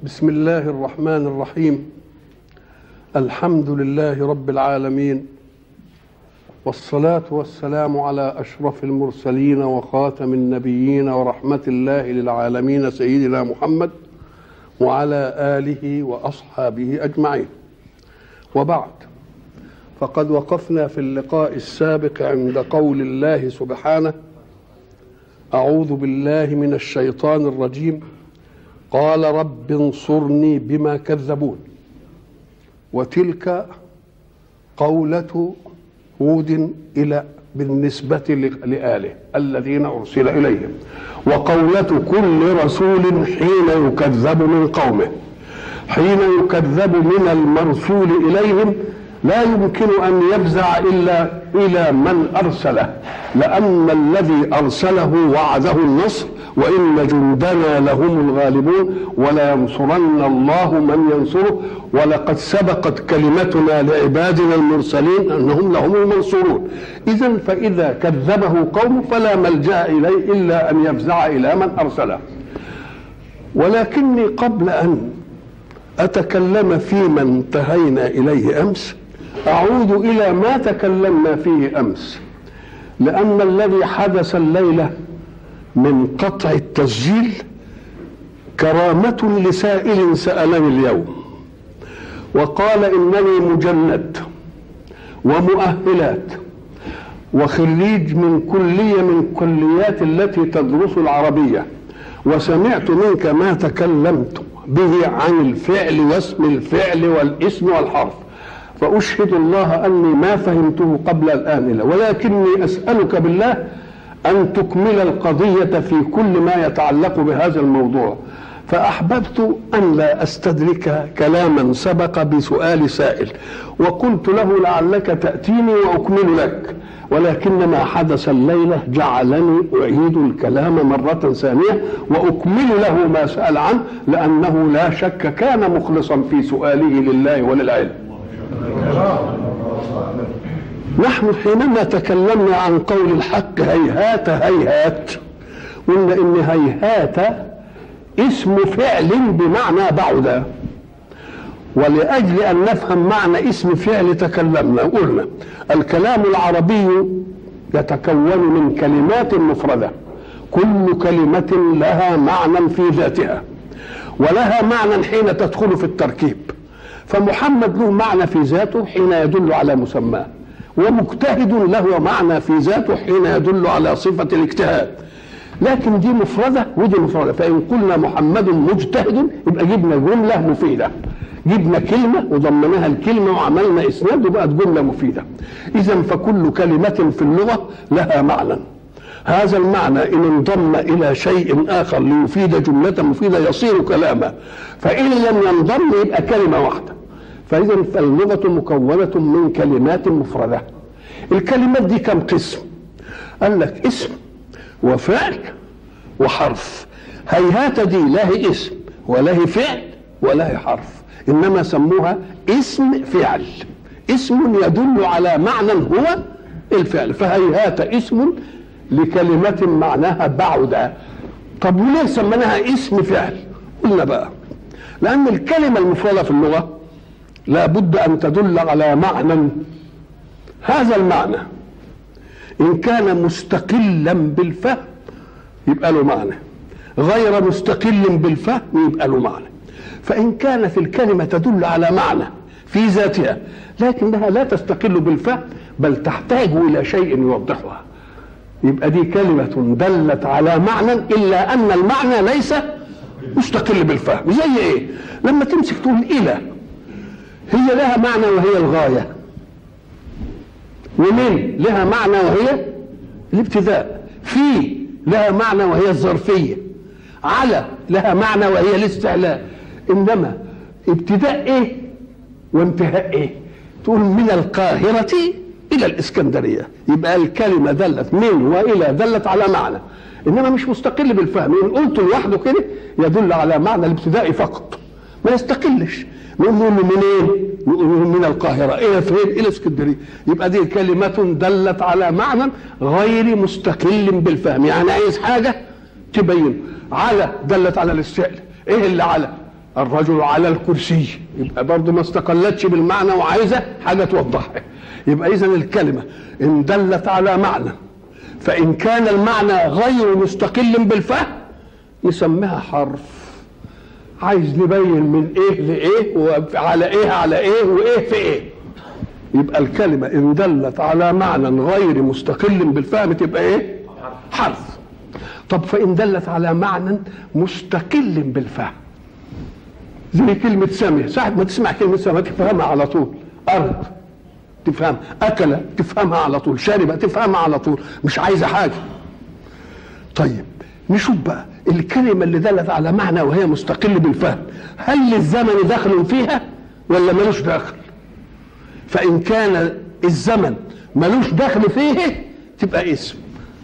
بسم الله الرحمن الرحيم الحمد لله رب العالمين والصلاة والسلام على أشرف المرسلين وخاتم النبيين ورحمة الله للعالمين سيدنا محمد وعلى آله وأصحابه أجمعين وبعد فقد وقفنا في اللقاء السابق عند قول الله سبحانه أعوذ بالله من الشيطان الرجيم قال رب انصرني بما كذبون وتلك قولة هود إلى بالنسبة لآله الذين أرسل إليهم وقولة كل رسول حين يكذب من قومه حين يكذب من المرسول إليهم لا يمكن أن يفزع إلا إلى من أرسله لأن الذي أرسله وعده النصر وإن جندنا لهم الغالبون ولا ينصرن الله من ينصره ولقد سبقت كلمتنا لعبادنا المرسلين أنهم لهم المنصورون إذا فإذا كذبه قوم فلا ملجأ إليه إلا أن يفزع إلى من أرسله ولكني قبل أن أتكلم فيما انتهينا إليه أمس أعود إلى ما تكلمنا فيه أمس لأن الذي حدث الليلة من قطع التسجيل كرامة لسائل سألني اليوم وقال إنني مجند ومؤهلات وخريج من كلية من كليات التي تدرس العربية وسمعت منك ما تكلمت به عن الفعل واسم الفعل والاسم والحرف فأشهد الله أني ما فهمته قبل الآن ولكني أسألك بالله أن تكمل القضية في كل ما يتعلق بهذا الموضوع فأحببت أن لا أستدرك كلاما سبق بسؤال سائل وقلت له لعلك تأتيني وأكمل لك ولكن ما حدث الليلة جعلني أعيد الكلام مرة ثانية وأكمل له ما سأل عنه لأنه لا شك كان مخلصا في سؤاله لله وللعلم نحن حينما تكلمنا عن قول الحق هيهات هيهات قلنا ان هيهات اسم فعل بمعنى بعد ولأجل أن نفهم معنى اسم فعل تكلمنا قلنا الكلام العربي يتكون من كلمات مفردة كل كلمة لها معنى في ذاتها ولها معنى حين تدخل في التركيب فمحمد له معنى في ذاته حين يدل على مسماه ومجتهد له معنى في ذاته حين يدل على صفة الاجتهاد لكن دي مفردة ودي مفردة فإن قلنا محمد مجتهد يبقى جبنا جملة مفيدة جبنا كلمة وضمناها الكلمة وعملنا إسناد وبقت جملة مفيدة إذا فكل كلمة في اللغة لها معنى هذا المعنى إن انضم إلى شيء آخر ليفيد جملة مفيدة يصير كلاما فإن لم ينضم يبقى كلمة واحدة فإذا فاللغة مكونة من كلمات مفردة الكلمات دي كم قسم قال لك اسم وفعل وحرف هيهات دي لا هي اسم ولا هي فعل ولا هي حرف إنما سموها اسم فعل اسم يدل على معنى هو الفعل فهيهات اسم لكلمة معناها بعد طب وليه سميناها اسم فعل قلنا بقى لأن الكلمة المفردة في اللغة لا بد أن تدل على معنى هذا المعنى إن كان مستقلا بالفهم يبقى له معنى غير مستقل بالفهم يبقى له معنى فإن كانت الكلمة تدل على معنى في ذاتها لكنها لا تستقل بالفهم بل تحتاج إلى شيء يوضحها يبقى دي كلمة دلت على معنى إلا أن المعنى ليس مستقل بالفهم زي إيه لما تمسك تقول إلى هي لها معنى وهي الغاية ومن لها معنى وهي الابتداء في لها معنى وهي الظرفية على لها معنى وهي الاستعلاء إنما ابتداء إيه وانتهاء إيه تقول من القاهرة إلى الإسكندرية يبقى الكلمة دلت من وإلى دلت على معنى إنما مش مستقل بالفهم إن قلت لوحده كده يدل على معنى الابتدائي فقط ما يستقلش نقول له منين؟ نقول له من القاهرة إلى فين؟ إلى اسكندرية يبقى دي كلمة دلت على معنى غير مستقل بالفهم يعني عايز حاجة تبين على دلت على الاستعلاء إيه اللي على؟ الرجل على الكرسي يبقى برضه ما استقلتش بالمعنى وعايزه حاجه توضحها يبقى اذا الكلمه ان دلت على معنى فان كان المعنى غير مستقل بالفهم نسميها حرف عايز نبين من ايه لايه وعلى ايه على ايه وايه في ايه يبقى الكلمه ان دلت على معنى غير مستقل بالفهم تبقى ايه حرف طب فان دلت على معنى مستقل بالفهم زي كلمة سامية ساعة ما تسمع كلمة سامية تفهمها على طول أرض تفهم أكل تفهمها على طول شرب تفهمها على طول مش عايزة حاجة طيب نشوف بقى الكلمة اللي دلت على معنى وهي مستقل بالفهم هل الزمن دخل فيها ولا ملوش دخل فإن كان الزمن ملوش دخل فيه تبقى اسم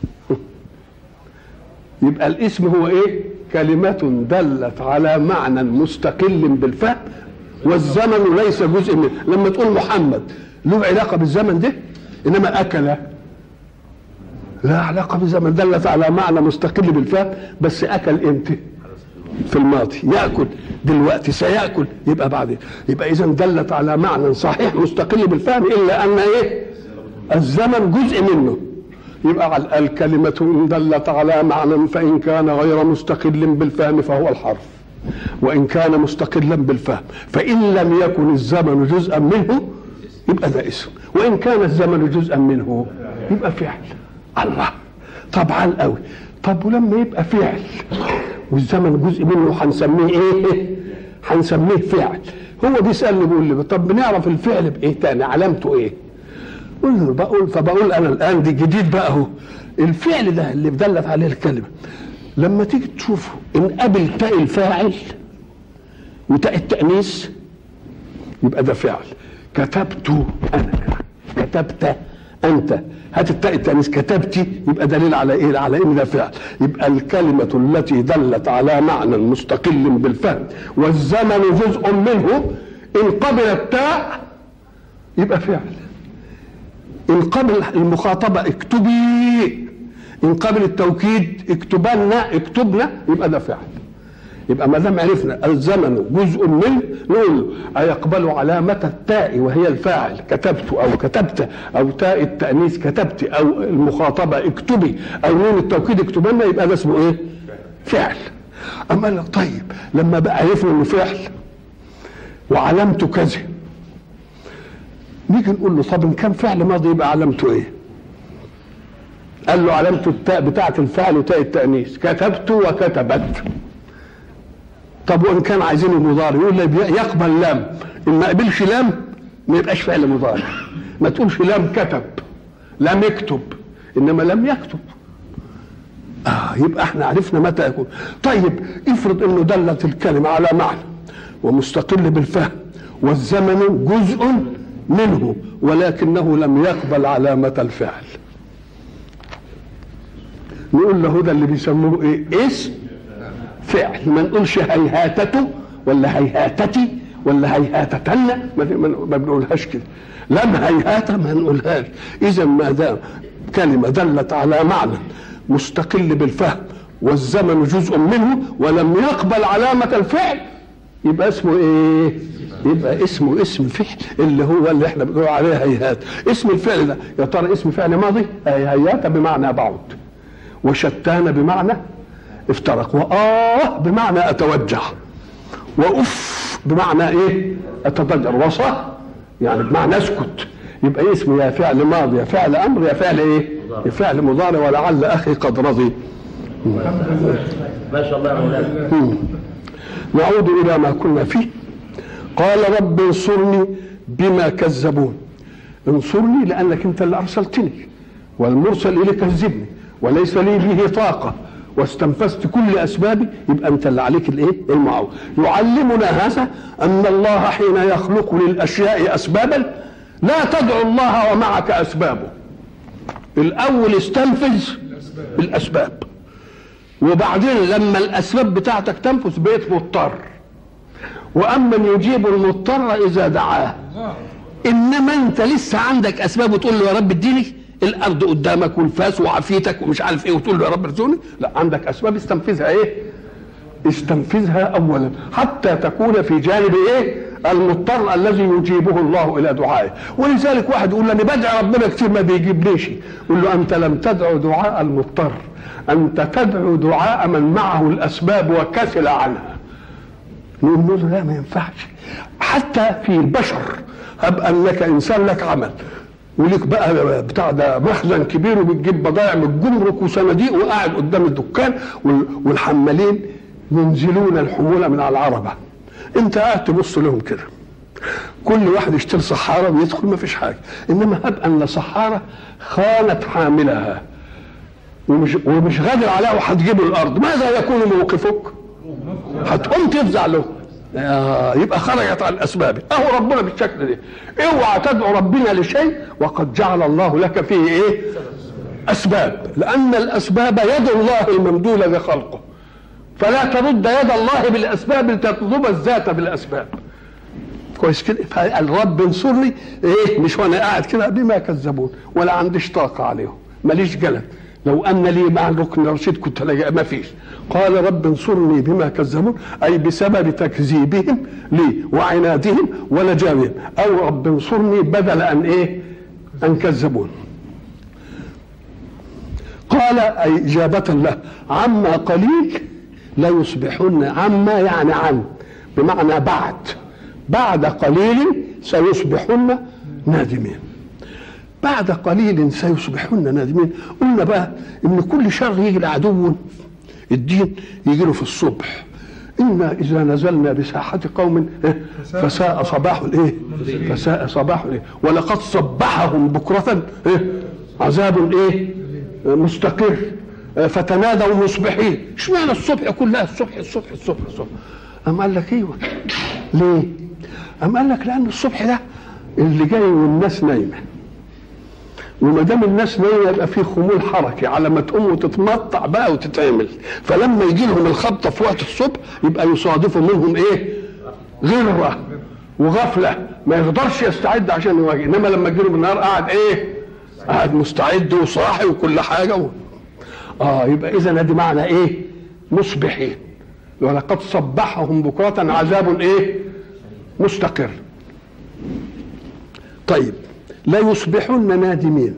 يبقى الاسم هو ايه كلمة دلت على معنى مستقل بالفهم والزمن ليس جزء منه لما تقول محمد له علاقة بالزمن ده إنما أكل لا علاقة بالزمن دلت على معنى مستقل بالفهم بس أكل إمتى في الماضي يأكل دلوقتي سيأكل يبقى بعدين يبقى إذا دلت على معنى صحيح مستقل بالفهم إلا أن إيه الزمن جزء منه يبقى الكلمة إن دلت على معنى فإن كان غير مستقل بالفهم فهو الحرف وإن كان مستقلا بالفهم فإن لم يكن الزمن جزءا منه يبقى ده اسم وإن كان الزمن جزءا منه يبقى فعل الله طبعا قوي طب ولما يبقى فعل والزمن جزء منه هنسميه ايه هنسميه فعل هو بيسالني بيقول لي طب بنعرف الفعل بايه تاني علامته ايه قول له بقول فبقول انا الان دي جديد بقى اهو الفعل ده اللي دلت عليه الكلمه لما تيجي تشوفه ان قبل تاء الفاعل وتاء التانيث يبقى ده فعل كتبت انا كتبت انت هات التاء التانيث كتبتي يبقى دليل على ايه على ان ده فعل يبقى الكلمه التي دلت على معنى مستقل بالفهم والزمن جزء منه ان قبل التاء يبقى فعل ان قبل المخاطبه اكتبي ان قبل التوكيد اكتبنا اكتبنا يبقى ده فعل يبقى ما دام عرفنا الزمن جزء منه نقول له أيقبل علامة التاء وهي الفاعل كتبت أو كتبت أو تاء التأنيث كتبت أو المخاطبة اكتبي أو نون التوكيد اكتبنا يبقى ده اسمه إيه؟ فعل أما لا طيب لما بقى عرفنا إنه فعل وعلامته كذا نيجي نقول له طب إن كان فعل ماضي يبقى علامته إيه؟ قال له علامة التاء بتاعة الفعل وتاء التأنيث كتبت وكتبت طب وان كان عايزينه مضارع يقول لي يقبل لام ان ما قبلش لام ما يبقاش فعل مضارع ما تقولش لام كتب لم يكتب انما لم يكتب اه يبقى احنا عرفنا متى يكون طيب افرض انه دلت الكلمه على معنى ومستقل بالفهم والزمن جزء منه ولكنه لم يقبل علامه الفعل نقول له ده اللي بيسموه ايه اسم فعل ما نقولش هيهاتته ولا هيهاتتي ولا هيهاتتن ما بنقولهاش كده لم هيهات ما نقولهاش اذا ما دام كلمه دلت على معنى مستقل بالفهم والزمن جزء منه ولم يقبل علامه الفعل يبقى اسمه ايه يبقى اسمه اسم فعل اللي هو اللي احنا بنقول عليه هيهات اسم الفعل ده يا ترى اسم فعل ماضي هيهات بمعنى بعد وشتان بمعنى افترق وآه بمعنى أتوجع وأف بمعنى إيه أتضجر وصح يعني بمعنى أسكت يبقى اسمه يا فعل ماضي يا فعل أمر يا فعل إيه يا فعل مضارع ولعل أخي قد رضي ما شاء الله يا مولانا نعود إلى ما كنا فيه قال رب انصرني بما كذبون انصرني لأنك أنت اللي أرسلتني والمرسل إليك كذبني وليس لي به طاقة واستنفذت كل اسبابي يبقى انت اللي عليك الايه المعاون يعلمنا هذا ان الله حين يخلق للاشياء اسبابا لا تدعو الله ومعك اسبابه الاول استنفذ الاسباب وبعدين لما الاسباب بتاعتك تنفذ بقيت مضطر وامن يجيب المضطر اذا دعاه انما انت لسه عندك اسباب وتقول له يا رب اديني الارض قدامك والفاس وعافيتك ومش عارف ايه وتقول له يا رب ارزقني لا عندك اسباب استنفذها ايه استنفذها اولا حتى تكون في جانب ايه المضطر الذي يجيبه الله الى دعائه ولذلك واحد يقول انا بدعي ربنا كتير ما بيجيبليش يقول له انت لم تدعو دعاء المضطر انت تدعو دعاء من معه الاسباب وكسل عنها نقول له لا ما ينفعش حتى في البشر هب انك انسان لك عمل وليك بقى بتاع ده مخزن كبير وبتجيب بضائع من الجمرك وصناديق وقاعد قدام الدكان والحمالين ينزلون الحموله من على العربه انت قاعد تبص لهم كده كل واحد يشتري صحارة ويدخل ما فيش حاجة إنما هب أن صحارة خانت حاملها ومش, ومش غادر عليها وهتجيب الأرض ماذا يكون موقفك هتقوم تفزع له آه يبقى خرجت عن اسبابه اهو ربنا بالشكل ده اوعى تدعو ربنا لشيء وقد جعل الله لك فيه ايه اسباب لان الاسباب يد الله الممدوده لخلقه فلا ترد يد الله بالاسباب لتطلب الذات بالاسباب كويس كده الرب انصرني ايه مش وانا قاعد كده بما كذبون ولا عنديش طاقه عليهم ماليش جلد لو ان لي مع الركن الرشيد كنت ما فيش قال رب انصرني بما كذبون اي بسبب تكذيبهم لي وعنادهم ولجاوهم او رب انصرني بدل ان ايه ان كذبون قال اي اجابه له عما قليل لا يصبحن عما يعني عن بمعنى بعد بعد قليل سيصبحن نادمين بعد قليل سيصبحن نادمين قلنا بقى ان كل شر يجي لعدو الدين يجي له في الصبح إنا إذا نزلنا بساحة قوم فساء صباح الإيه؟ فساء صباح الإيه؟ ولقد صبحهم بكرة إيه؟ عذاب إيه؟ مستقر فتنادوا مصبحين اشمعنى الصبح كلها الصبح الصبح الصبح الصبح أم قال لك ايوه ليه؟ أم قال لك لأن الصبح ده اللي جاي والناس نايمة وما دام الناس نايمه يبقى في خمول حركي على ما تقوم وتتمطع بقى وتتعمل فلما يجي لهم الخبطه في وقت الصبح يبقى يصادفوا منهم ايه؟ غره وغفله ما يقدرش يستعد عشان يواجه انما لما يجي له بالنهار قاعد ايه؟ قاعد مستعد وصاحي وكل حاجه و... اه يبقى اذا ادي معنى ايه؟ مصبحين ولقد صبحهم بكرة عذاب ايه؟ مستقر طيب لا يصبحن نادمين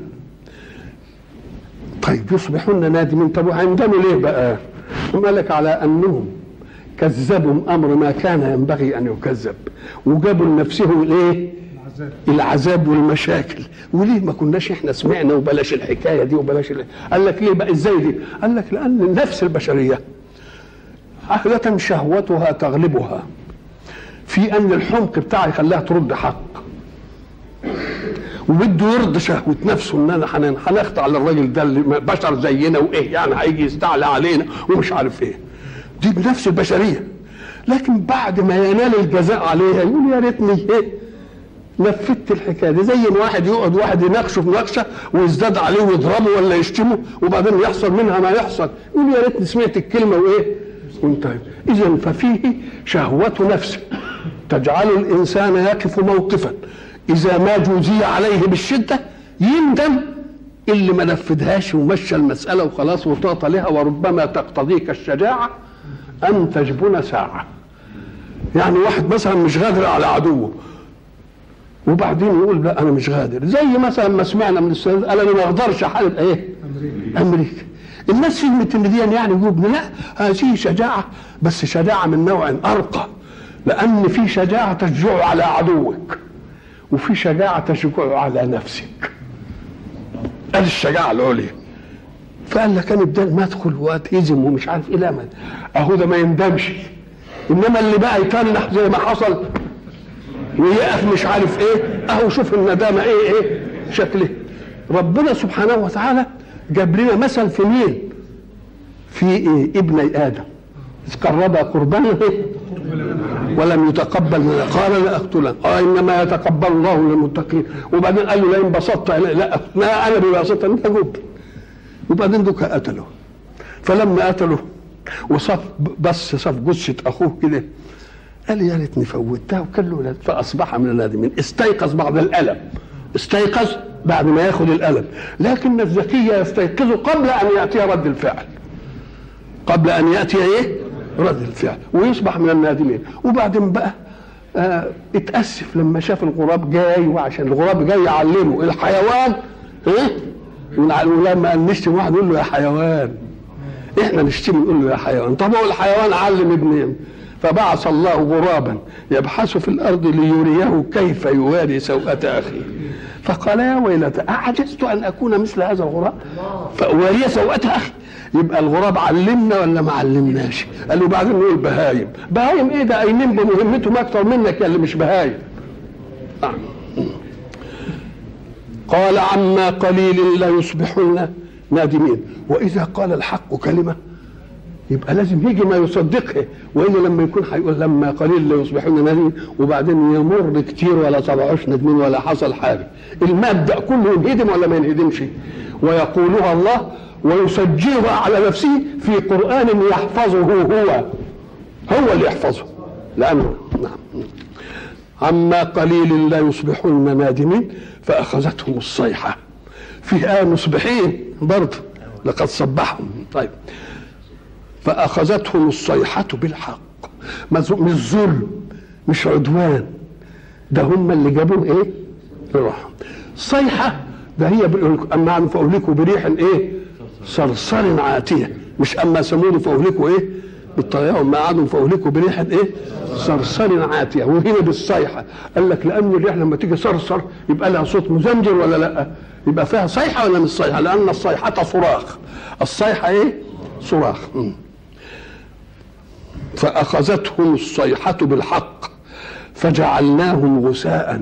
طيب يصبحن نادمين طب وهيندموا ليه بقى؟ لك على انهم كذبوا امر ما كان ينبغي ان يكذب وجابوا لنفسهم الايه؟ العذاب والمشاكل وليه ما كناش احنا سمعنا وبلاش الحكايه دي وبلاش ال... قال لك ليه بقى ازاي دي؟ قال لك لان النفس البشريه عادة شهوتها تغلبها في ان الحمق بتاعها يخليها ترد حق وبده يرضي شهوة نفسه ان انا هنخضع للراجل ده اللي بشر زينا وايه يعني هيجي يستعلى علينا ومش عارف ايه دي بنفس البشريه لكن بعد ما ينال الجزاء عليها يقول يا ريتني ايه نفذت الحكايه دي زي ما واحد يقعد واحد يناقشه في مناقشه ويزداد عليه ويضربه ولا يشتمه وبعدين يحصل منها ما يحصل يقول يا ريتني سمعت الكلمه وايه وانتهى اذا ففيه شهوه نفس تجعل الانسان يقف موقفا اذا ما جوزي عليه بالشده يندم اللي ما نفذهاش ومشى المساله وخلاص وطاط لها وربما تقتضيك الشجاعه ان تجبن ساعه يعني واحد مثلا مش قادر على عدوه وبعدين يقول لا انا مش قادر زي مثلا ما سمعنا من الاستاذ قال انا ما اقدرش احارب ايه امريكا امريكا الناس فهمت ان دي يعني جبن لا هذه شجاعه بس شجاعه من نوع ارقى لان في شجاعه تشجع على عدوك وفي شجاعه تشجع على نفسك قال الشجاعه العليا فقال لك انا بدل ما ادخل واتهزم ومش عارف ايه لا اهو ده ما يندمش انما اللي بقى يتنح زي ما حصل ويقف مش عارف ايه اهو شوف الندامه ايه ايه شكله ربنا سبحانه وتعالى جاب لنا مثل في مين في إيه؟ ابني ادم اذ قربا قربانا ولم يتقبل منه قال لا اقتله اه انما يتقبل الله للمتقين وبعدين قال له لئن بسطت لا ما انا ببسطت انت جب وبعدين دوك قتله فلما قتله وصف بس صف جثه اخوه كده قال يا ريتني فوتها وكان له ولاد فاصبح من النادمين استيقظ بعد الالم استيقظ بعد ما ياخذ الالم لكن الذكي يستيقظ قبل ان ياتي رد الفعل قبل ان ياتي ايه رد الفعل ويصبح من النادمين وبعدين بقى آه اتأسف لما شاف الغراب جاي وعشان الغراب جاي يعلمه الحيوان ها ولما نشتم واحد يقول له يا حيوان احنا نشتم نقول له يا حيوان طب هو الحيوان علم ابنه فبعث الله غرابا يبحث في الارض ليريه كيف يواري سوءة اخيه فقال يا ويلتى اعجزت ان اكون مثل هذا الغراب فاواري سوءة اخي يبقى الغراب علمنا ولا ما علمناش قال له بعدين نقول بهايم بهايم ايه ده قايمين بمهمتهم اكتر منك يا اللي مش بهايم آه. قال عما قليل لا يصبحن نادمين واذا قال الحق كلمه يبقى لازم يجي ما يصدقها والا لما يكون هيقول لما قليل لا يصبحون نادمين وبعدين يمر كتير ولا صبحوش ندمين ولا حصل حاجه المبدا كله ينهدم ولا ما ينهدمش ويقولها الله ويسجلها على نفسه في قران يحفظه هو هو اللي يحفظه لانه نعم عما قليل لا يصبحون نادمين فاخذتهم الصيحه فيها مصبحين برضه لقد صبحهم طيب فأخذتهم الصيحة بالحق مش ظلم مش عدوان ده هم اللي جابوه ايه الروح صيحة ده هي أما فأهلكوا بريح ايه صرصر عاتية مش أما ثمود فأهلكوا ايه بالطريقة وما عادوا فأهلكوا بريح ايه صرصر عاتية وهنا بالصيحة قال لك لأن الريح لما تيجي صرصر يبقى لها صوت مزمجر ولا لا يبقى فيها صيحة ولا مش صيحة لأن الصيحة صراخ الصيحة ايه صراخ م. فأخذتهم الصيحة بالحق فجعلناهم غثاء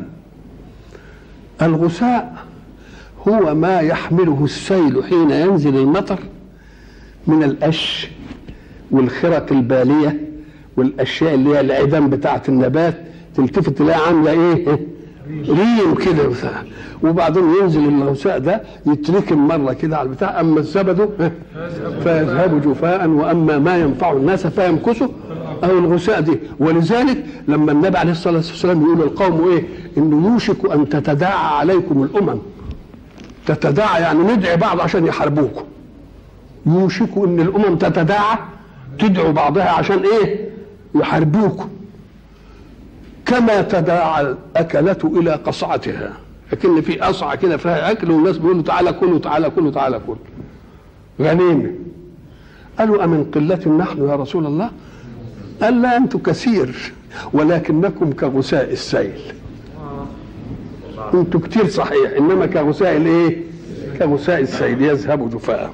الغثاء هو ما يحمله السيل حين ينزل المطر من القش والخرق البالية والأشياء اللي هي العدم بتاعة النبات تلتفت تلاقيها عاملة إيه؟ ريم كده وبعدين ينزل الغثاء ده يتركم مره كده على البتاع اما الزبد فيذهب جفاء واما ما ينفع الناس فيمكثه او الغثاء دي ولذلك لما النبي عليه الصلاه والسلام يقول للقوم ايه انه يوشك ان تتداعى عليكم الامم تتداعى يعني ندعي بعض عشان يحاربوكم يوشك ان الامم تتداعى تدعو بعضها عشان ايه يحاربوكم كما تداعى الأكلة إلى قصعتها لكن في قصعة كده فيها أكل والناس بيقولوا تعالى كلوا تعالى كلوا تعالى كلوا غنيمة قالوا أمن قلة نحن يا رسول الله قال لا أنتم كثير ولكنكم كغثاء السيل أنتم كتير صحيح إنما كغثاء الإيه كغثاء السيل يذهب جفاء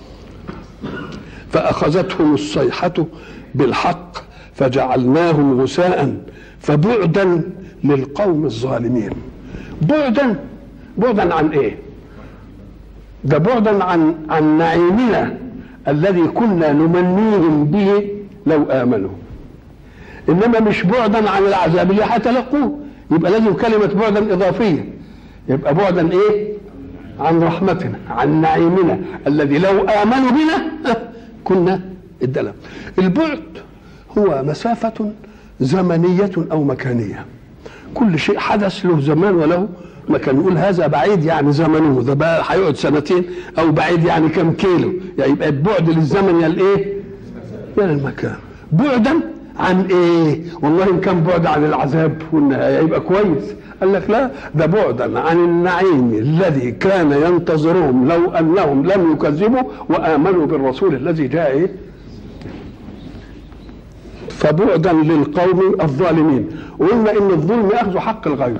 فأخذتهم الصيحة بالحق فجعلناهم غثاء فبعدا للقوم الظالمين بعدا بعدا عن ايه ده بعدا عن عن نعيمنا الذي كنا نمنيهم به لو امنوا انما مش بعدا عن العذاب اللي هتلقوه يبقى لازم كلمه بعدا اضافيه يبقى بعدا ايه عن رحمتنا عن نعيمنا الذي لو امنوا بنا كنا ادلهم البعد هو مسافه زمنية أو مكانية كل شيء حدث له زمان وله مكان نقول هذا بعيد يعني زمنه ده بقى هيقعد سنتين أو بعيد يعني كم كيلو يعني يبقى البعد للزمن يا الإيه؟ يا المكان بعدا عن ايه والله ان كان بعد عن العذاب والنهايه يبقى كويس قال لك لا ده بعدا عن النعيم الذي كان ينتظرهم لو انهم لم يكذبوا وامنوا بالرسول الذي جاء ايه فبعدا للقوم الظالمين وقلنا ان الظلم اخذ حق الغير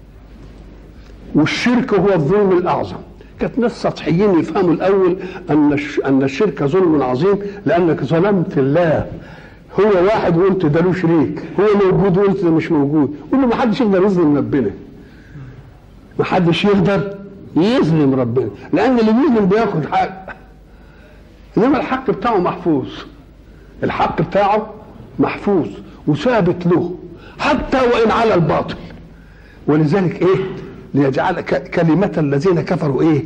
والشرك هو الظلم الاعظم كانت ناس سطحيين يفهموا الاول ان ان الشرك ظلم عظيم لانك ظلمت الله هو واحد وقلت ده له شريك هو موجود وقلت ده مش موجود قول له ما حدش يقدر يظلم ربنا ما حدش يقدر يظلم ربنا لان اللي بيظلم بياخد حق انما الحق بتاعه محفوظ الحق بتاعه محفوظ وثابت له حتى وان على الباطل ولذلك ايه ليجعل كلمة الذين كفروا ايه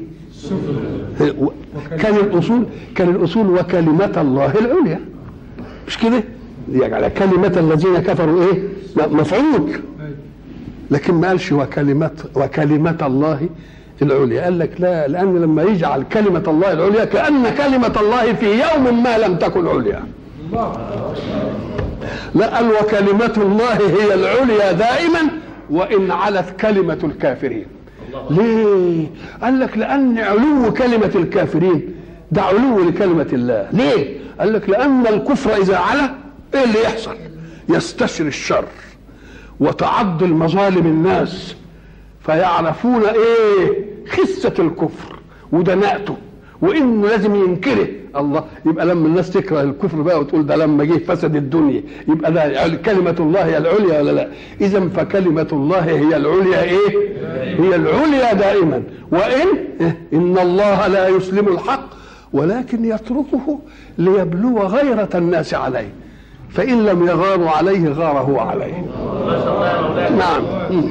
كان الاصول كان الاصول وكلمة الله العليا مش كده ليجعل كلمة الذين كفروا ايه مفعول لكن ما قالش وكلمة وكلمة الله العليا قال لك لا لأن لما يجعل كلمة الله العليا كأن كلمة الله في يوم ما لم تكن عليا لا قال وكلمة الله هي العليا دائما وإن علت كلمة الكافرين ليه؟ قال لك لأن علو كلمة الكافرين ده علو لكلمة الله ليه؟ قال لك لأن الكفر إذا علا إيه اللي يحصل؟ يستشري الشر وتعض المظالم الناس فيعرفون ايه خسة الكفر ودناءته وانه لازم ينكره الله يبقى لما الناس تكره الكفر بقى وتقول ده لما جه فسد الدنيا يبقى ده كلمة الله هي العليا ولا لا اذا فكلمة الله هي العليا ايه هي العليا دائما وان ان الله لا يسلم الحق ولكن يتركه ليبلو غيرة الناس عليه فإن لم يغاروا عليه غار هو عليه نعم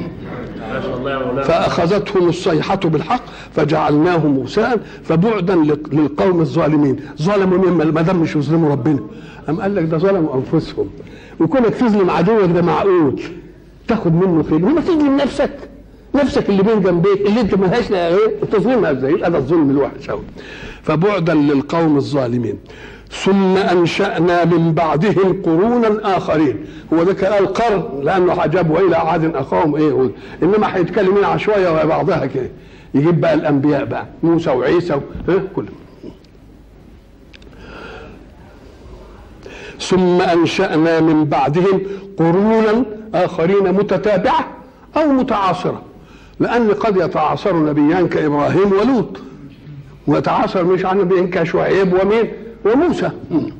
فأخذتهم الصيحة بالحق فجعلناهم موسى فبعدا للقوم الظالمين ظلموا مين ما دام مش يظلموا ربنا أم قال لك ده ظلموا أنفسهم وكونك تظلم عدوك ده معقول تاخد منه خير وما تظلم نفسك نفسك اللي بين جنبيك اللي انت ملهاش ايه تظلمها ازاي يبقى ده الظلم الوحش قوي فبعدا للقوم الظالمين ثم انشانا من بعدهم قرونا اخرين هو ده قال قرن لانه عجبه الى عاد اخاهم ايه هو انما هيتكلم هنا عشوائيه وهي بعضها كده يجيب بقى الانبياء بقى موسى وعيسى و... ها كلهم ثم انشانا من بعدهم قرونا اخرين متتابعه او متعاصره لان قد يتعاصر نبيان كابراهيم ولوط ويتعاصر مش عن نبيين كشعيب ومين وموسى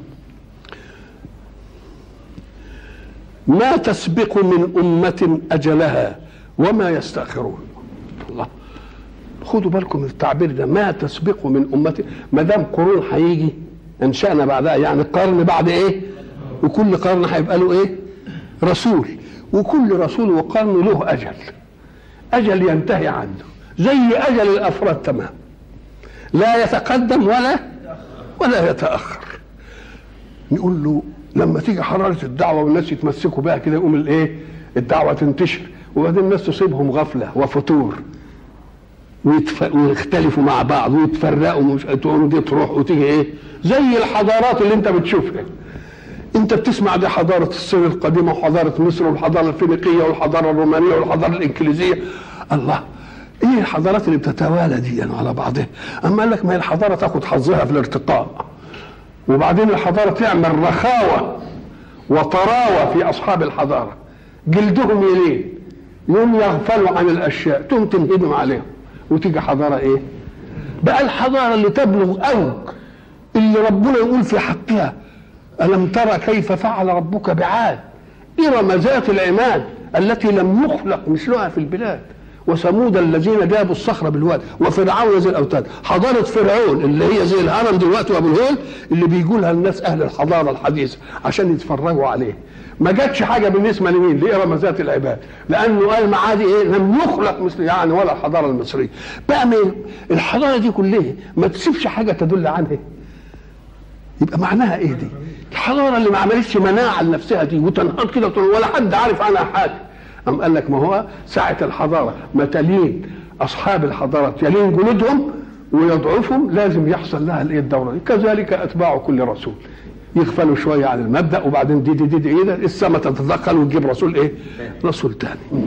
ما تسبق من أمة أجلها وما يستأخرون الله خدوا بالكم من التعبير ده ما تسبق من أمة ما دام قرون هيجي انشأنا بعدها يعني قرن بعد ايه وكل قرن هيبقى له ايه رسول وكل رسول وقرن له أجل أجل ينتهي عنه زي أجل الأفراد تمام لا يتقدم ولا ولا يتاخر نقول له لما تيجي حراره الدعوه والناس يتمسكوا بها كده يقوم الايه الدعوه تنتشر وبعدين الناس تصيبهم غفله وفتور ويتف... ويختلفوا مع بعض ويتفرقوا مش تقولوا دي تروح وتيجي ايه زي الحضارات اللي انت بتشوفها انت بتسمع دي حضاره الصين القديمه وحضاره مصر والحضاره الفينيقيه والحضاره الرومانيه والحضاره الانجليزيه الله ايه الحضارات اللي بتتوالى دي يعني على بعضها اما قال لك ما هي الحضاره تاخد حظها في الارتقاء وبعدين الحضاره تعمل رخاوه وطراوه في اصحاب الحضاره جلدهم يلين يوم يغفلوا عن الاشياء تقوم تنهدم عليهم وتيجي حضاره ايه بقى الحضاره اللي تبلغ اوج اللي ربنا يقول في حقها الم ترى كيف فعل ربك بعاد ارم ذات العماد التي لم يخلق مثلها في البلاد وثمود الذين جابوا الصخر بالواد وفرعون ذي الاوتاد حضاره فرعون اللي هي زي الهرم دلوقتي وابو الهول اللي بيقولها الناس اهل الحضاره الحديثه عشان يتفرجوا عليه ما جاتش حاجه بالنسبه لمين لإرم ذات العباد لانه قال معادي ايه لم يخلق مثل يعني ولا الحضاره المصريه بقى من الحضاره دي كلها ما تسيبش حاجه تدل عنها يبقى معناها ايه دي الحضاره اللي ما عملتش مناعه لنفسها دي وتنهض كده ولا حد عارف عنها حاجه أم قال لك ما هو ساعة الحضارة ما تلين أصحاب الحضارات يلين جنودهم ويضعفهم لازم يحصل لها الايه الدوره دي كذلك اتباع كل رسول يغفلوا شويه عن المبدا وبعدين دي دي دي, دي, دي السماء تتدخل وتجيب رسول ايه؟ رسول ثاني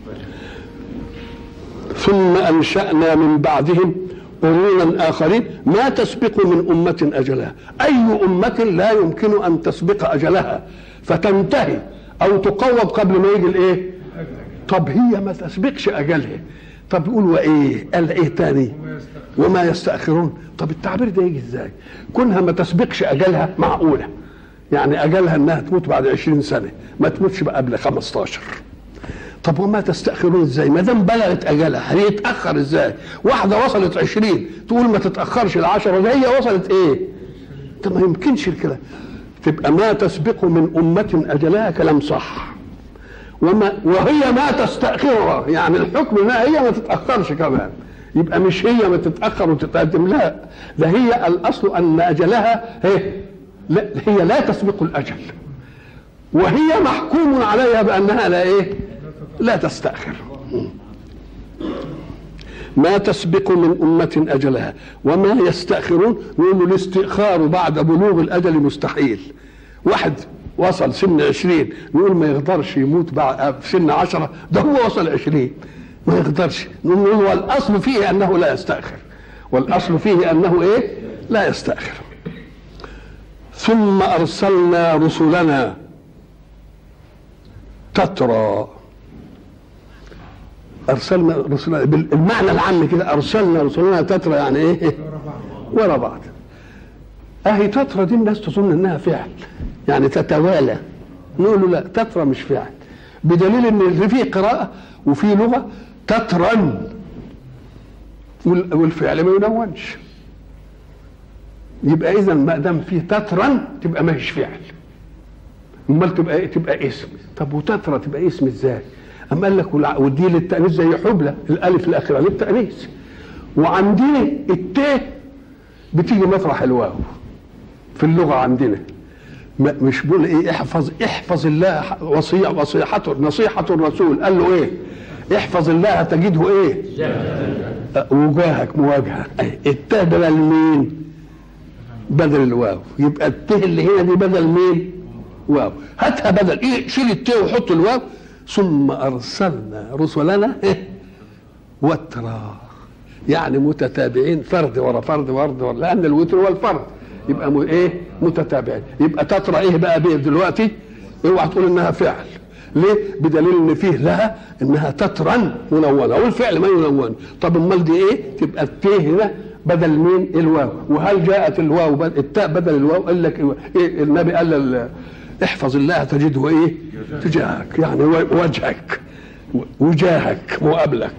ثم انشانا من بعدهم قرونا اخرين ما تسبق من امه اجلها اي امه لا يمكن ان تسبق اجلها فتنتهي او تقوض قبل ما يجي الايه طب هي ما تسبقش اجلها طب يقول وايه قال ايه تاني وما يستاخرون طب التعبير ده يجي ازاي كونها ما تسبقش اجلها معقوله يعني اجلها انها تموت بعد عشرين سنه ما تموتش بقى قبل 15 طب وما تستأخرون ازاي؟ ما دام بلغت اجلها هيتأخر ازاي؟ واحدة وصلت 20 تقول ما تتأخرش العشرة ده هي وصلت ايه؟ طب ما يمكنش الكلام تبقى ما تسبق من أمة أجلها كلام صح وما وهي ما تستأخرها يعني الحكم انها هي ما تتأخرش كمان يبقى مش هي ما تتأخر وتتقدم لا ده هي الأصل أن أجلها هي لا هي لا تسبق الأجل وهي محكوم عليها بأنها لا إيه لا تستأخر ما تسبق من أمة أجلها وما يستأخرون يقول الاستئخار بعد بلوغ الأجل مستحيل واحد وصل سن عشرين نقول ما يقدرش يموت بعد في سن عشرة ده هو وصل عشرين ما يقدرش نقول والأصل فيه أنه لا يستأخر والأصل فيه أنه إيه لا يستأخر ثم أرسلنا رسلنا تترى أرسلنا رسلنا بالمعنى العام كده أرسلنا رسلنا تترى يعني إيه ورا بعض اهي تترى دي الناس تظن انها فعل يعني تتوالى نقول له لا تترى مش فعل بدليل ان في قراءه وفي لغه تترن والفعل ما ينونش يبقى اذا ما دام فيه تترن تبقى ما هيش فعل امال تبقى إيه؟ تبقى اسم طب وتترى تبقى اسم ازاي اما قال لك ودي للتانيث زي حبلى الالف الاخيره للتانيث وعندي التاء بتيجي مطرح الواو في اللغه عندنا مش بيقول ايه احفظ احفظ الله وصيه وصيحته نصيحه الرسول قال له ايه احفظ الله تجده ايه وجاهك مواجهه التاء بدل مين بدل الواو يبقى التاء اللي هنا دي بدل مين واو هاتها بدل ايه شيل التاء وحط الواو ثم ارسلنا رسلنا إيه؟ وترى يعني متتابعين فرد ورا فرد ورد ورا لان الوتر هو الفرد يبقى م... ايه متتابعين يبقى تترى ايه بقى بيه دلوقتي اوعى تقول انها فعل ليه بدليل ان فيه لها انها تترن منونه والفعل ما ينون طب امال دي ايه تبقى التاء هنا بدل مين الواو وهل جاءت الواو بد... التاء بدل الواو قال لك إيه النبي قال احفظ الله تجده ايه تجاهك يعني وجهك وجاهك مقابلك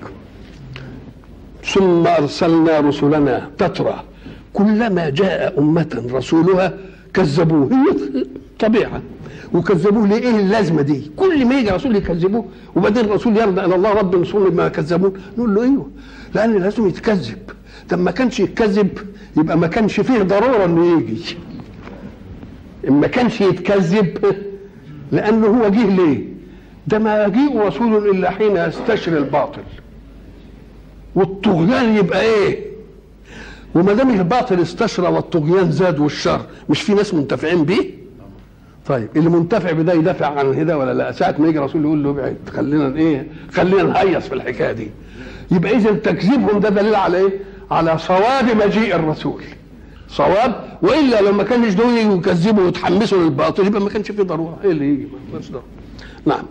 ثم ارسلنا رسلنا تترى كلما جاء أمة رسولها كذبوه هي طبيعة وكذبوه ليه ايه اللازمه دي كل ما يجي رسول يكذبوه وبعدين الرسول يرضى الى الله رب رسول ما كذبوه نقول له ايوه لان لازم يتكذب طب ما كانش يتكذب يبقى ما كانش فيه ضروره انه يجي ما كانش يتكذب لانه هو جه ليه ده ما يجيء رسول الا حين يستشري الباطل والطغيان يبقى ايه وما دام الباطل استشرى والطغيان زاد والشر مش في ناس منتفعين بيه طيب اللي منتفع بده يدافع عن الهدى ولا لا ساعه ما يجي رسول يقول له ابعد خلينا ايه خلينا نهيص في الحكايه دي يبقى اذا تكذيبهم ده دليل على ايه على صواب مجيء الرسول صواب والا لو ما كانش دول يكذبوا ويتحمسوا للباطل يبقى ما كانش في ضروره ايه اللي يجي ما ضروره نعم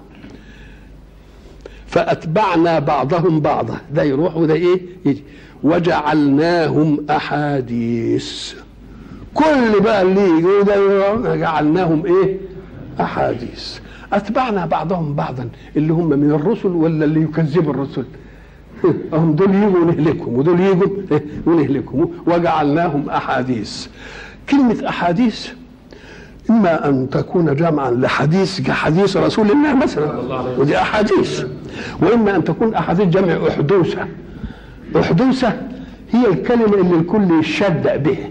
فاتبعنا بعضهم بعضا ده يروح وده ايه يجي وجعلناهم احاديث كل بقى اللي يجي ده جعلناهم ايه احاديث اتبعنا بعضهم بعضا اللي هم من الرسل ولا اللي يكذبوا الرسل هم دول يجوا ونهلكهم ودول يجوا ونهلكهم وجعلناهم احاديث كلمه احاديث اما ان تكون جمعا لحديث كحديث رسول الله مثلا ودي احاديث واما ان تكون احاديث جمع احدوثه احدوثه هي الكلمه اللي الكل يشدق بها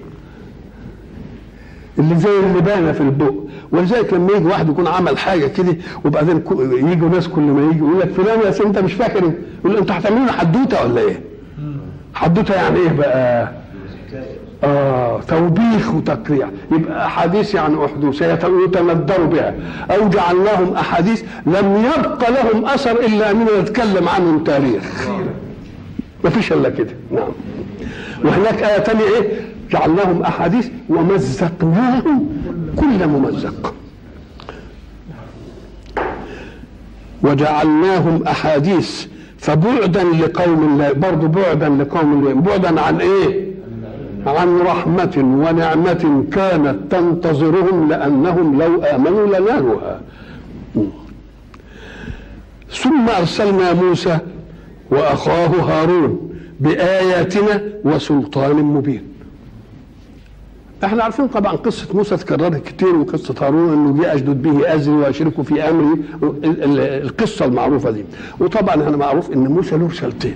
اللي زي اللبانه في البق ولذلك لما يجي واحد يكون عمل حاجه كده وبعدين يجوا ناس كل ما يجي يقول لك فلان يا سيدي انت مش فاكر يقول انتوا هتعملوا لنا حدوته ولا ايه؟ حدوته يعني ايه بقى؟ آه توبيخ وتقريع يبقى أحاديث يعني أحدوث يتندر بها أو جعلناهم أحاديث لم يبق لهم أثر إلا أننا نتكلم عنهم تاريخ ما فيش إلا كده نعم وهناك آية تانية إيه جعلناهم أحاديث ومزقناهم كل ممزق وجعلناهم أحاديث فبعدا لقوم لا برضه بعدا لقوم لا بعدا عن ايه؟ عن رحمة ونعمة كانت تنتظرهم لأنهم لو آمنوا لنالوها ثم أرسلنا موسى وأخاه هارون بآياتنا وسلطان مبين احنا عارفين طبعا قصة موسى اتكررت كتير وقصة هارون انه جه اشدد به ازري واشركه في امري القصة المعروفة دي وطبعا احنا معروف ان موسى له رسالتين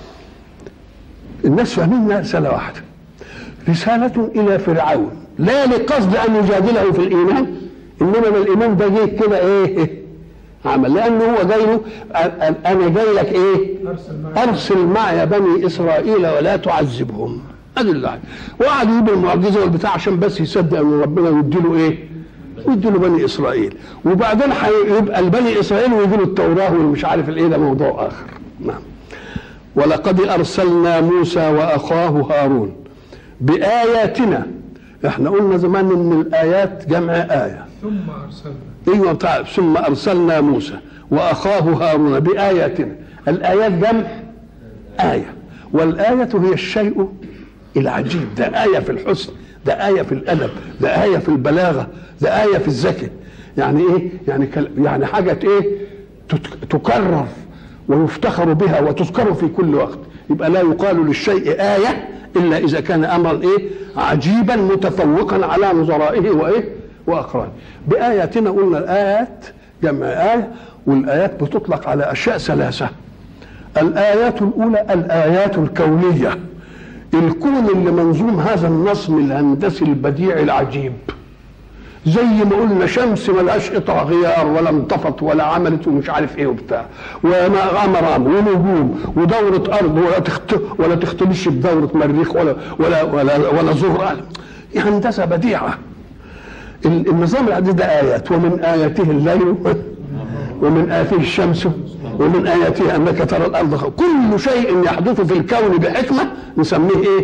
الناس فاهمين رسالة واحدة رسالة إلى فرعون لا لقصد أن يجادله في الإيمان إنما الإيمان ده جه كده إيه عمل لأنه هو جاي له أنا جاي لك إيه أرسل معي بني إسرائيل ولا تعذبهم ادي اللي وقعد يجيب المعجزه والبتاع عشان بس يصدق ان ربنا يديله ايه؟ ويدوا له بني اسرائيل وبعدين هيبقى البني اسرائيل ويجوا له التوراه والمش عارف الايه ده موضوع اخر نعم ولقد ارسلنا موسى واخاه هارون باياتنا احنا قلنا زمان ان الايات جمع ايه ثم أرسلنا ايوه بتاع ثم ارسلنا موسى واخاه هارون باياتنا الايات جمع ايه والايه هي الشيء العجيب ده ايه في الحسن ده ايه في الادب ده ايه في البلاغه ده ايه في الذكاء يعني ايه يعني كل يعني حاجه ايه تت- تكرر ويفتخر بها وتذكر في كل وقت يبقى لا يقال للشيء آية إلا إذا كان أمرا إيه عجيبا متفوقا على نظرائه وإيه وأقرانه بآياتنا قلنا الآيات جمع آية والآيات بتطلق على أشياء ثلاثة الآيات الأولى الآيات الكونية الكون اللي منظوم هذا النظم الهندسي البديع العجيب زي ما قلنا شمس ملهاش قطع غيار ولا انطفت ولا عملت ومش عارف ايه وبتاع وغمران ونجوم ودورة ارض ولا تخت ولا تختلش بدورة مريخ ولا ولا ولا ولا زهرة هندسة بديعة ال- النظام العديد ده آيات ومن آياته الليل ومن آياته الشمس ومن آياته أنك ترى الأرض خ- كل شيء يحدث في الكون بحكمة نسميه إيه؟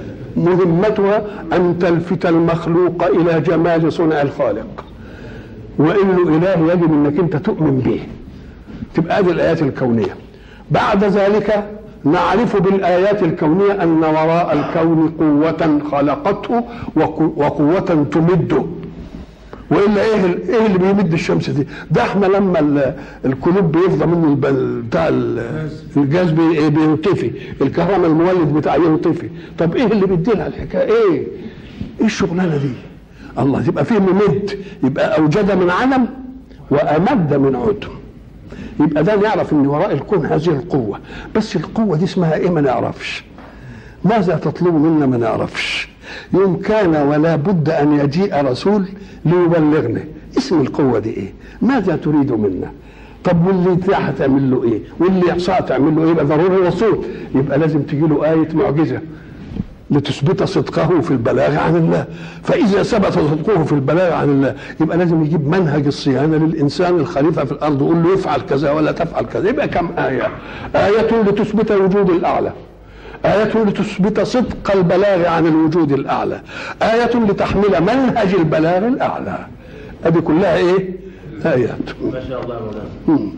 مهمتها أن تلفت المخلوق إلى جمال صنع الخالق وإنه إله يجب أنك أنت تؤمن به تبقى هذه الآيات الكونية بعد ذلك نعرف بالآيات الكونية أن وراء الكون قوة خلقته وقو- وقوة تمده والا ايه ال- ايه اللي بيمد الشمس دي؟ ده احنا لما ال- الكلوب بيفضى منه الب- ال- بتاع ال- الجاز بي- إيه بينطفي، الكهرباء المولد بتاعه ينطفي، طب ايه اللي بيدي لها الحكايه؟ ايه؟ ايه الشغلانه دي؟ الله يبقى فيه ممد يبقى اوجد من عدم وامد من عدم. يبقى ده نعرف ان وراء الكون هذه القوه، بس القوه دي اسمها ايه ما نعرفش. ماذا تطلب منا ما نعرفش يوم كان ولا بد ان يجيء رسول ليبلغنا اسم القوه دي ايه ماذا تريد منا طب واللي تحت تعمل له ايه واللي يحصى تعمل له ايه يبقى ضروري رسول يبقى لازم تجي له ايه معجزه لتثبت صدقه في البلاغ عن الله فإذا ثبت صدقه في البلاغ عن الله يبقى لازم يجيب منهج الصيانة للإنسان الخليفة في الأرض يقول له افعل كذا ولا تفعل كذا يبقى كم آية آية لتثبت وجود الأعلى آية لتثبت صدق البلاغ عن الوجود الأعلى آية لتحمل منهج البلاغ الأعلى هذه كلها إيه آيات ما شاء الله مولانا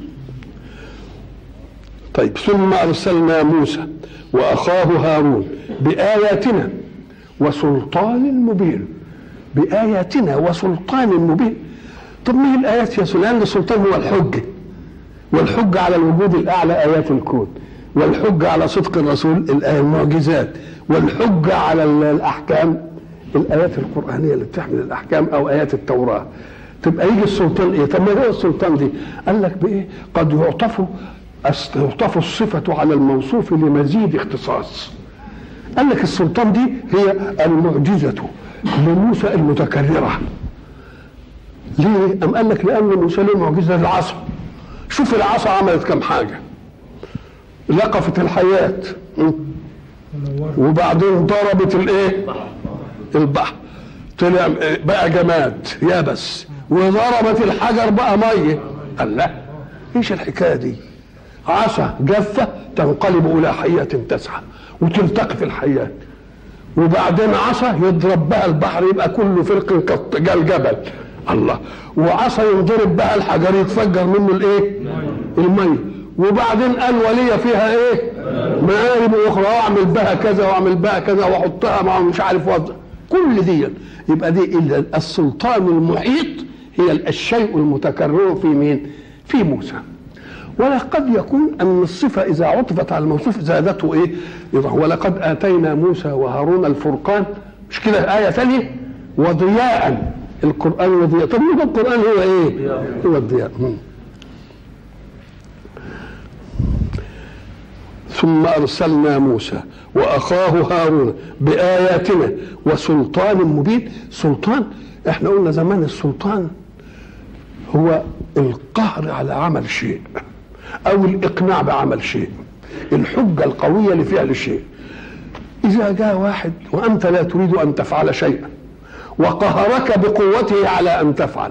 طيب ثم أرسلنا موسى وأخاه هارون بآياتنا وسلطان مبين بآياتنا وسلطان مبين طب ما هي الآيات يا سلطان السلطان هو الحجة والحجة على الوجود الأعلى آيات الكون والحجة على صدق الرسول الآية المعجزات والحجة على ال- الأحكام الآيات القرآنية اللي بتحمل الأحكام أو آيات التوراة تبقى يجي السلطان إيه؟ طب ما هو السلطان دي؟ قال لك بإيه؟ قد يعطف أس- يعطف الصفة على الموصوف لمزيد اختصاص قال لك السلطان دي هي المعجزة لموسى المتكررة ليه؟ أم قال لك لأن موسى له معجزة العصا شوف العصا عملت كم حاجة لقفت الحياة ونور وبعدين ضربت الايه البحر طلع بقى جماد يابس وضربت الحجر بقى ميه قال لا ايش الحكايه دي عصا جافه تنقلب الى حيه تسعى وتلتقي في الحياه وبعدين عصا يضرب بها البحر يبقى كله فرق كالجبل الله وعصا ينضرب بها الحجر يتفجر منه الايه الميه وبعدين قال ولي فيها ايه مآرب اخرى واعمل بها كذا واعمل بها كذا واحطها مع مش عارف وضع كل دي يبقى دي ال- السلطان المحيط هي الشيء المتكرر في مين في موسى ولقد يكون ان الصفه اذا عطفت على الموصوف زادته ايه؟ يضع ولقد اتينا موسى وهارون الفرقان مش كده ايه ثانيه وضياء القران وضياء طب هو القران هو ايه؟ هو الضياء مم. ثم ارسلنا موسى واخاه هارون باياتنا وسلطان مبين سلطان احنا قلنا زمان السلطان هو القهر على عمل شيء او الاقناع بعمل شيء الحجه القويه لفعل شيء اذا جاء واحد وانت لا تريد ان تفعل شيئا وقهرك بقوته على ان تفعل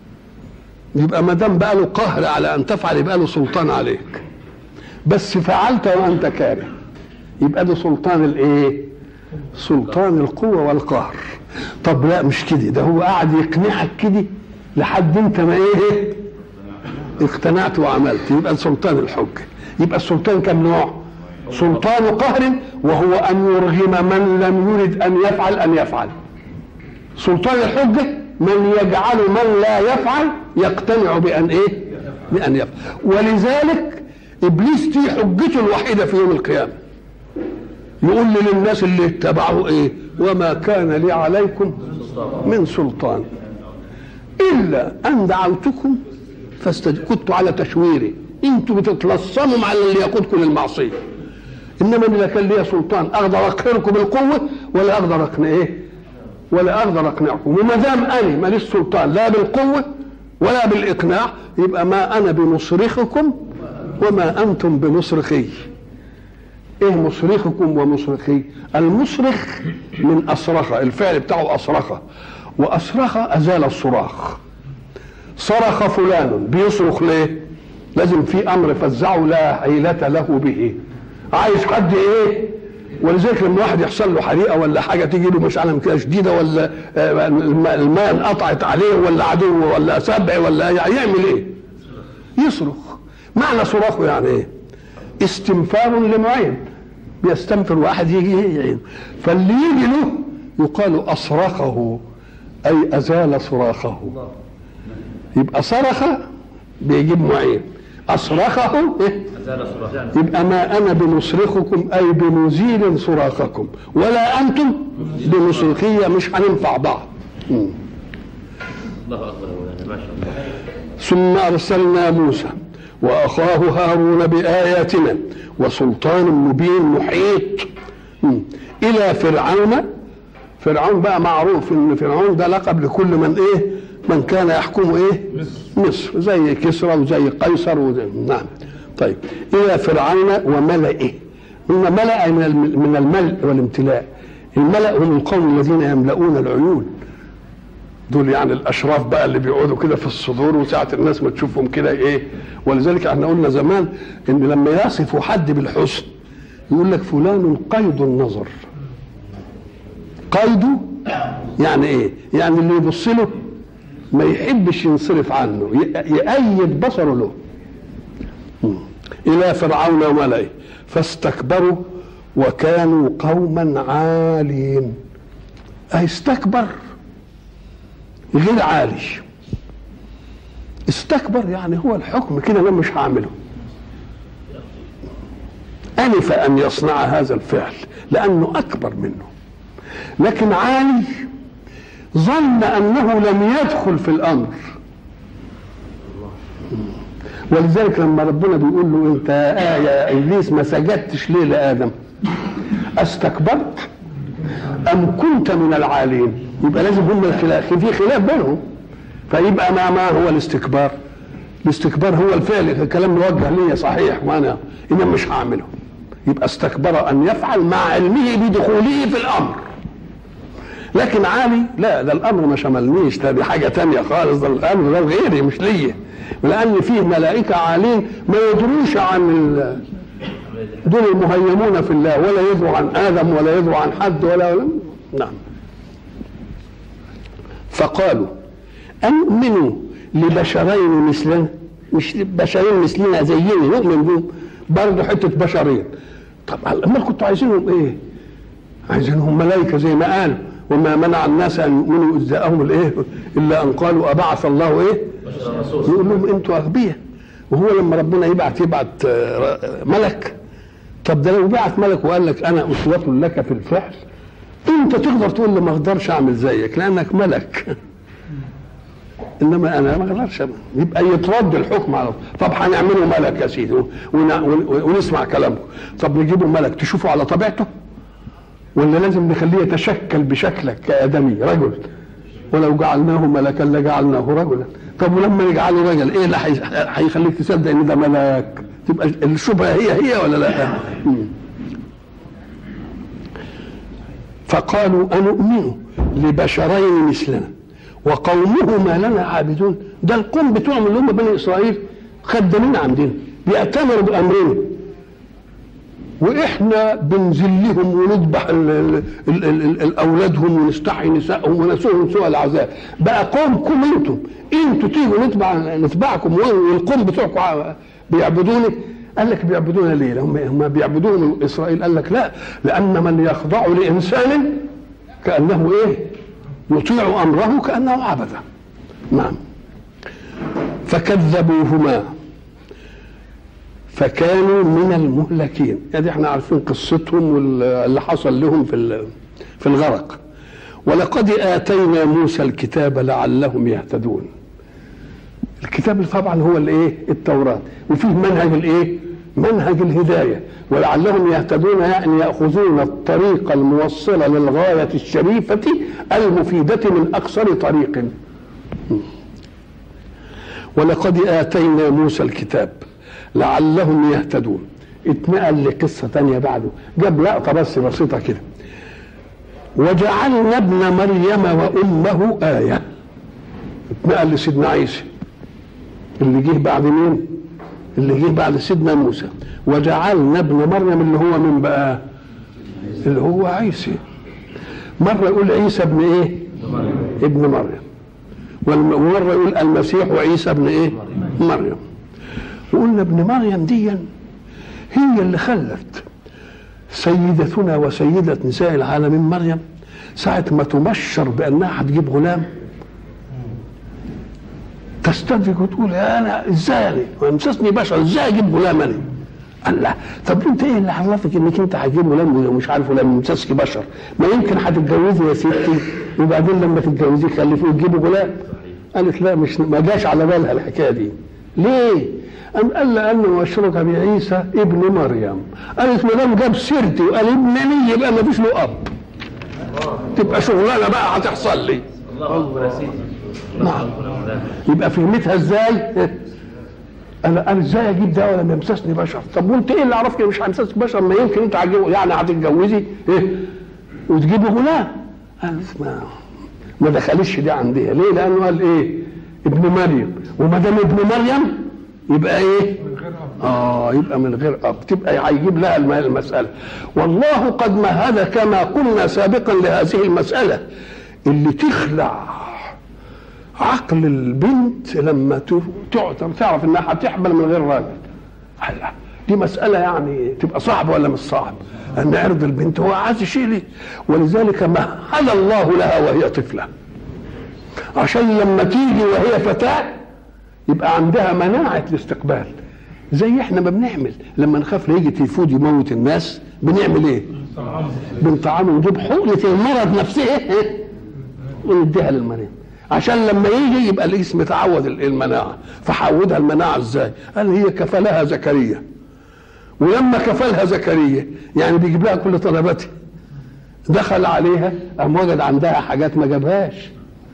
يبقى ما دام بقى له قهر على ان تفعل يبقى له سلطان عليك بس فعلت وانت كاره يبقى ده سلطان الايه سلطان القوه والقهر طب لا مش كده ده هو قاعد يقنعك كده لحد انت ما ايه اقتنعت وعملت يبقى سلطان الحجه يبقى السلطان كم نوع سلطان قهر وهو ان يرغم من لم يرد ان يفعل ان يفعل سلطان الحجه من يجعل من لا يفعل يقتنع بان ايه بان يفعل ولذلك ابليس دي حجته الوحيده في يوم القيامه يقول للناس اللي اتبعوا ايه وما كان لي عليكم من سلطان الا ان دعوتكم فاستج... كنت على تشويري انتوا بتتلصموا مع اللي يقودكم للمعصيه انما اذا كان لي سلطان اقدر اقهركم بالقوه ولا اقدر اقنع ايه ولا اقدر اقنعكم وما دام انا ماليش سلطان لا بالقوه ولا بالاقناع يبقى ما انا بمصرخكم وما انتم بمصرخي ايه مصرخكم ومصرخي المصرخ من اصرخ الفعل بتاعه اصرخ واصرخ ازال الصراخ صرخ فلان بيصرخ ليه لازم في امر فزعه لا حيلة له به عايز حد ايه ولذلك لما واحد يحصل له حريقه ولا حاجه تيجي له مشعله كده شديده ولا آه، الماء الماء انقطعت عليه ولا عدو ولا سبع ولا يعمل ايه؟ يصرخ معنى صراخه يعني ايه؟ استنفار لمعين بيستنفر واحد يجي يعين فاللي يجي له يقال اصرخه اي ازال صراخه يبقى صرخ بيجيب معين اصرخه إيه؟ أزال صراخ يبقى ما انا بمصرخكم اي بمزيل صراخكم ولا انتم بمصرخيه مش هننفع بعض مم. الله أكبر يا مولانا ما شاء الله ثم ارسلنا موسى واخاه هارون باياتنا وسلطان مبين محيط مم. الى فرعون فرعون بقى معروف ان فرعون ده لقب لكل من ايه من كان يحكم ايه مصر زي كسرى وزي قيصر وزي نعم طيب الى فرعون وملئه هم ملأ من الم- من الملء والامتلاء الملأ هم القوم الذين يملؤون العيون دول يعني الاشراف بقى اللي بيقعدوا كده في الصدور وساعه الناس ما تشوفهم كده ايه ولذلك احنا قلنا زمان ان لما يصفوا حد بالحسن يقول لك فلان قيد النظر قيده يعني ايه يعني اللي يبص له ما يحبش ينصرف عنه ي- يأيد بصره له مم. الى فرعون وملئه فاستكبروا وكانوا قوما عالين أي استكبر غير عالي استكبر يعني هو الحكم كده انا مش هعمله أنف أن يصنع هذا الفعل لأنه أكبر منه لكن عالي ظن أنه لم يدخل في الأمر ولذلك لما ربنا بيقول له أنت يا يا إبليس ما سجدتش ليه لآدم استكبرت أم كنت من العالين يبقى لازم هم الخلاف في خلاف بينهم فيبقى ما ما هو الاستكبار الاستكبار هو الفعل الكلام موجه لي صحيح وانا انما مش هعمله يبقى استكبر ان يفعل مع علمه بدخوله في الامر لكن عالي لا ده الامر ما شملنيش ده دي حاجه تانية خالص ده الامر ده غيري مش ليا لان فيه ملائكه عالين ما يدروش عن ال... دول المهيمون في الله ولا يدروا عن ادم ولا يدروا عن حد ولا, ولا نعم فقالوا أنؤمنوا لبشرين مثلنا مش بشرين مثلنا زينا نؤمن بهم برضه حتة بشرين طب أمال كنتوا عايزينهم إيه؟ عايزينهم ملائكة زي ما قال وما منع الناس أن يؤمنوا إذ جاءهم الإيه؟ إلا أن قالوا أبعث الله إيه؟ بشر الرسول يقول لهم أنتوا أغبياء وهو لما ربنا يبعت يبعت آه، ملك طب ده لو بعت ملك وقال لك أنا أسوة لك في الفعل أنت تقدر تقول له ما أقدرش أعمل زيك لأنك ملك انما انا ما اقدرش أعمل. يبقى يترد الحكم على طب هنعمله ملك يا سيدي ون- ون- ونسمع كلامكم طب نجيبه ملك تشوفه على طبيعته ولا لازم نخليه يتشكل بشكلك كادمي رجل ولو جعلناه ملكا لجعلناه رجلا طب ولما نجعله رجل ايه اللي هي- هيخليك تصدق ان ده ملاك تبقى الشبهه هي هي ولا لا مم. فقالوا أنؤمن لبشرين مثلنا وقومهما لنا عابدون ده القوم بتوعهم اللي هم بني اسرائيل خدامين عندنا بيأتمروا بامرنا واحنا بنذلهم ونذبح ال- ال- ال- ال- ال- اولادهم ونستحي نسائهم ونسوهم سوء العذاب بقى قومكم انتم انتوا تيجوا نتبع نتبعكم والقوم بتوعكم ع- بيعبدوني قال لك بيعبدونا ليه؟ هم هم بيعبدون اسرائيل قال لك لا لان من يخضع لانسان كانه ايه؟ يطيع امره كانه عبده. نعم. فكذبوهما فكانوا من المهلكين يعني احنا عارفين قصتهم واللي حصل لهم في ال- في الغرق ولقد اتينا موسى الكتاب لعلهم يهتدون الكتاب طبعا هو الايه التوراه وفيه منهج الايه منهج الهدايه ولعلهم يهتدون يعني ياخذون الطريق الموصله للغايه الشريفه المفيده من اقصر طريق ولقد اتينا موسى الكتاب لعلهم يهتدون اتنقل لقصه تانية بعده جاب لقطه بس بسيطه كده وجعلنا ابن مريم وامه ايه اتنقل لسيدنا عيسى اللي جه بعد مين اللي جه بعد سيدنا موسى وجعلنا ابن مريم اللي هو من بقى اللي هو عيسى مره يقول عيسى ابن ايه ابن مريم والم- ومره يقول المسيح وعيسى ابن ايه مريم وقلنا ابن مريم دي هي اللي خلت سيدتنا وسيدة نساء العالمين مريم ساعة ما تبشر بأنها هتجيب غلام تستدرك وتقول يا انا ازاي انا وامسسني بشر ازاي اجيب غلام انا؟ قال لا طب انت ايه اللي عرفك انك انت هتجيب غلام ومش عارف غلام يمسسك بشر؟ ما يمكن هتتجوزي يا ستي وبعدين لما تتجوزي خلفيه وتجيبي غلام قالت لا مش ما جاش على بالها الحكايه دي ليه؟ أم قال لأنه مشروك بعيسى ابن مريم قالت ما دام جاب سيرتي وقال ابنني يبقى ما فيش له أب تبقى شغلانة بقى هتحصل لي الله اكبر يا سيدي نعم يبقى فهمتها ازاي؟ انا انا ازاي اجيب ده ولا يمسسني بشر؟ طب وانت ايه اللي عرفك مش هيمسسك بشر؟ ما يمكن انت هتجيب يعني هتتجوزي ايه؟ وتجيبي غلام قالت ما ما دخلتش دي عندها ليه؟ لانه قال ايه؟ ابن مريم وما دام ابن مريم يبقى ايه؟ من غير أب اه يبقى من غير اب تبقى هيجيب لها الم- المساله والله قد مهد كما قلنا سابقا لهذه المساله اللي تخلع عقل البنت لما ت- تع- تعرف انها هتحمل من غير راجل هلا دي مسألة يعني تبقى صعبة ولا مش صعب؟ أن عرض البنت هو عايز يشيل ولذلك مهد الله لها وهي طفلة عشان لما تيجي وهي فتاة يبقى عندها مناعة الاستقبال زي احنا ما بنعمل لما نخاف لا يجي تيفود يموت الناس بنعمل ايه؟ طعام بنطعمه نجيب حقنة المرض نفسها ونديها للمريض عشان لما يجي يبقى الجسم تعود المناعة فحودها المناعة ازاي؟ قال هي كفلها زكريا ولما كفلها زكريا يعني بيجيب لها كل طلباتها دخل عليها قام وجد عندها حاجات ما جابهاش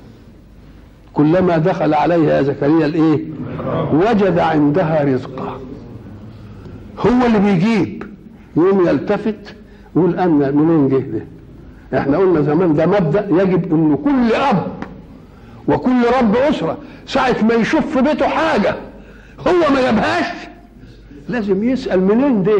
كلما دخل عليها زكريا الايه وجد عندها رزقا هو اللي بيجيب يقوم يلتفت يقول انا منين جه ده احنا قلنا زمان ده مبدا يجب ان كل اب وكل رب اسره ساعه ما يشوف في بيته حاجه هو ما جابهاش لازم يسال منين ده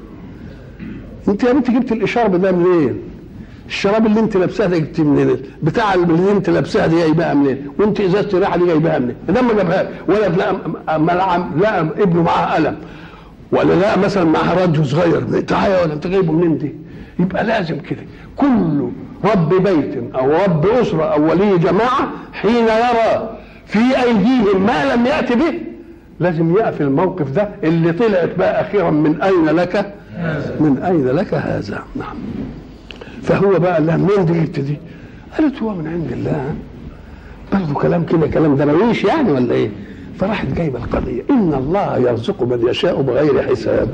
انت يا بنت جبت الاشارب ده منين الشراب اللي انت لابساه ده جبت منين بتاع اللي انت لابساها دي جايباها منين وانت ازازه الريحه دي جايباها منين ده ما جابهاش ولا لقى ملعب لقى ابنه معاه قلم ولا لقى مثلا معاه راديو صغير تعالى ولا انت جايبه منين دي يبقى لازم كده كل رب بيت او رب اسره او ولي جماعه حين يرى في ايديهم ما لم يات به لازم يقف الموقف ده اللي طلعت بقى اخيرا من اين لك من اين لك هذا نعم فهو بقى قال لها منين دي جبت دي؟ قالت هو من عند الله برضه كلام كده كلام درويش يعني ولا ايه؟ فراحت جايبه القضيه ان الله يرزق من يشاء بغير حساب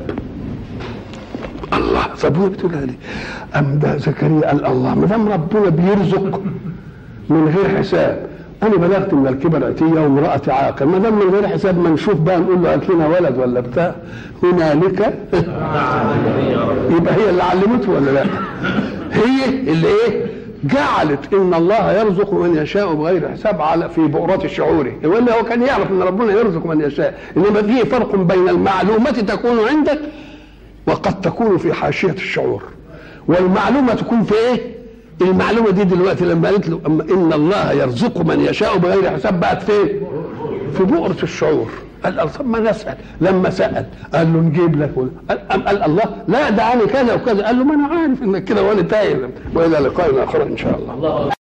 الله طب هو بتقولها ليه؟ ام ده زكريا قال الله ما دام ربنا بيرزق من غير حساب انا بلغت من الكبر عتيه وامراتي عاقل ما دام من غير حساب ما نشوف بقى نقول له هات لنا ولد ولا بتاع هنالك يبقى هي اللي علمته ولا لا؟ هي اللي ايه؟ جعلت ان الله يرزق من يشاء بغير حساب على في بؤرة شعوره ولا هو كان يعرف ان ربنا يرزق من يشاء انما في فرق بين المعلومة تكون عندك وقد تكون في حاشية الشعور والمعلومة تكون في ايه المعلومة دي دلوقتي لما قالت له أما ان الله يرزق من يشاء بغير حساب بقت فين في بؤرة الشعور قال طب ما نسأل لما سأل قال له نجيب لك قال, قال الله لا دعاني كذا وكذا قال له ما انا عارف انك كده وانا تايه والى لقاء اخر ان شاء الله الله